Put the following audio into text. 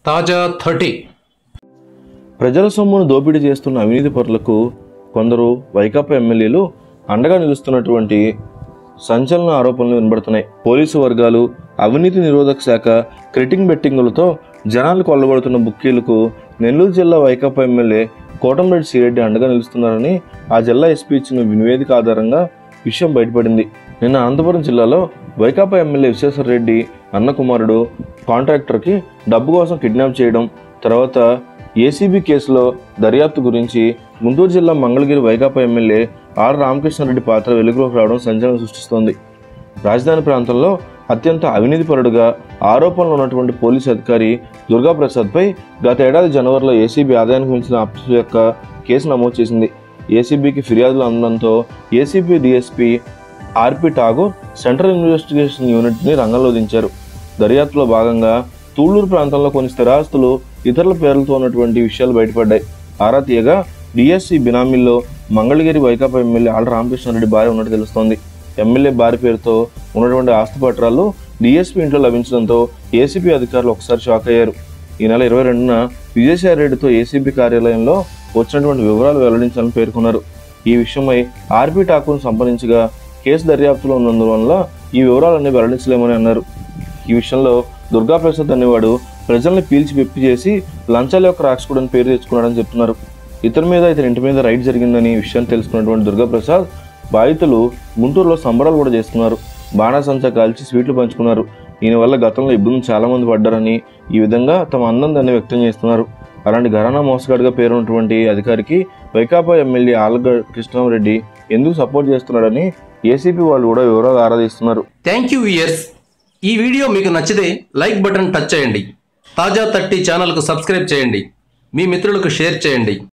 తాజా థర్టీ ప్రజల సొమ్మును దోపిడీ చేస్తున్న అవినీతి పరులకు కొందరు వైకాపా ఎమ్మెల్యేలు అండగా నిలుస్తున్నటువంటి సంచలన ఆరోపణలు వినబడుతున్నాయి పోలీసు వర్గాలు అవినీతి నిరోధక శాఖ క్రిటింగ్ బెట్టింగులతో జనాలు కొల్లగొడుతున్న బుక్కీలకు నెల్లూరు జిల్లా వైకాపా ఎమ్మెల్యే కోటంరెడ్డి సిరెడ్డి అండగా నిలుస్తున్నారని ఆ జిల్లా ఎస్పీ ఇచ్చిన నివేదిక ఆధారంగా విషయం బయటపడింది నిన్న అనంతపురం జిల్లాలో వైకాపా ఎమ్మెల్యే విశ్వేశ్వర రెడ్డి అన్న కుమారుడు కాంట్రాక్టర్కి డబ్బు కోసం కిడ్నాప్ చేయడం తర్వాత ఏసీబీ కేసులో దర్యాప్తు గురించి గుంటూరు జిల్లా మంగళగిరి వైకాపా ఎమ్మెల్యే ఆర్ రామకృష్ణారెడ్డి పాత్ర వెలుగులోకి రావడం సంచలనం సృష్టిస్తోంది రాజధాని ప్రాంతంలో అత్యంత అవినీతిపరుడుగా ఆరోపణలు ఉన్నటువంటి పోలీసు అధికారి దుర్గాప్రసాద్పై గత ఏడాది జనవరిలో ఏసీబీ ఆదాయానికి మించిన అప్సు యొక్క కేసు నమోదు చేసింది ఏసీబీకి ఫిర్యాదులు అందడంతో ACB DSP RP Thakur central investigation యూనిట్ని రంగంలో దించారు దర్యాప్తులో భాగంగా తూళ్లూరు ప్రాంతంలో కొన్ని స్థిరాస్తులు ఇతరుల పేర్లతో ఉన్నటువంటి విషయాలు బయటపడ్డాయి ఆరా తీయగా డిఎస్సి బినామీల్లో మంగళగిరి వైకాపా ఎమ్మెల్యే ఆళ్ళ రామకృష్ణారెడ్డి భార్య ఉన్నట్టు తెలుస్తోంది ఎమ్మెల్యే భార్య పేరుతో ఉన్నటువంటి ఆస్తి పత్రాలు డిఎస్పీ ఇంట్లో లభించడంతో ఏసీబీ అధికారులు ఒకసారి షాక్ అయ్యారు ఈ నెల ఇరవై రెండున విజయసాయి రెడ్డితో ఏసీబీ కార్యాలయంలో వచ్చినటువంటి వివరాలు వెల్లడించాలని పేర్కొన్నారు ఈ విషయమై ఆర్పి ఠాకూర్ను సంప్రదించగా కేసు దర్యాప్తులో ఉన్నందువల్ల ఈ వివరాలన్నీ వెల్లడించలేమని అన్నారు ఈ విషయంలో దుర్గాప్రసాద్ అనేవాడు ప్రజల్ని పీల్చి పిప్పి చేసి లంచాల యొక్క రాక్షకుడని పేరు తెచ్చుకున్నాడని చెప్తున్నారు ఇతని మీద ఇతని ఇంటి మీద రైడ్ జరిగిందని ఈ విషయాన్ని తెలుసుకున్నటువంటి దుర్గాప్రసాద్ బాధితులు గుంటూరులో సంబరాలు కూడా చేస్తున్నారు బాణాసంచా కాల్చి స్వీట్లు పంచుకున్నారు దీనివల్ల గతంలో ఇబ్బందులు చాలా మంది పడ్డారని ఈ విధంగా తమ ఆనందాన్ని వ్యక్తం చేస్తున్నారు అలాంటి ఘరానా మోసగాడిగా పేరున్నటువంటి అధికారికి వైకాపా ఎమ్మెల్యే ఆలగ కృష్ణారెడ్డి ఎందుకు సపోర్ట్ చేస్తున్నాడని ఏసీపీ వాళ్ళు కూడా వివరాలు ఆరాధిస్తున్నారు థ్యాంక్ యూ ఇయర్స్ ఈ వీడియో మీకు నచ్చితే లైక్ బటన్ టచ్ చేయండి తాజా థర్టీ ఛానల్కు సబ్స్క్రైబ్ చేయండి మీ మిత్రులకు షేర్ చేయండి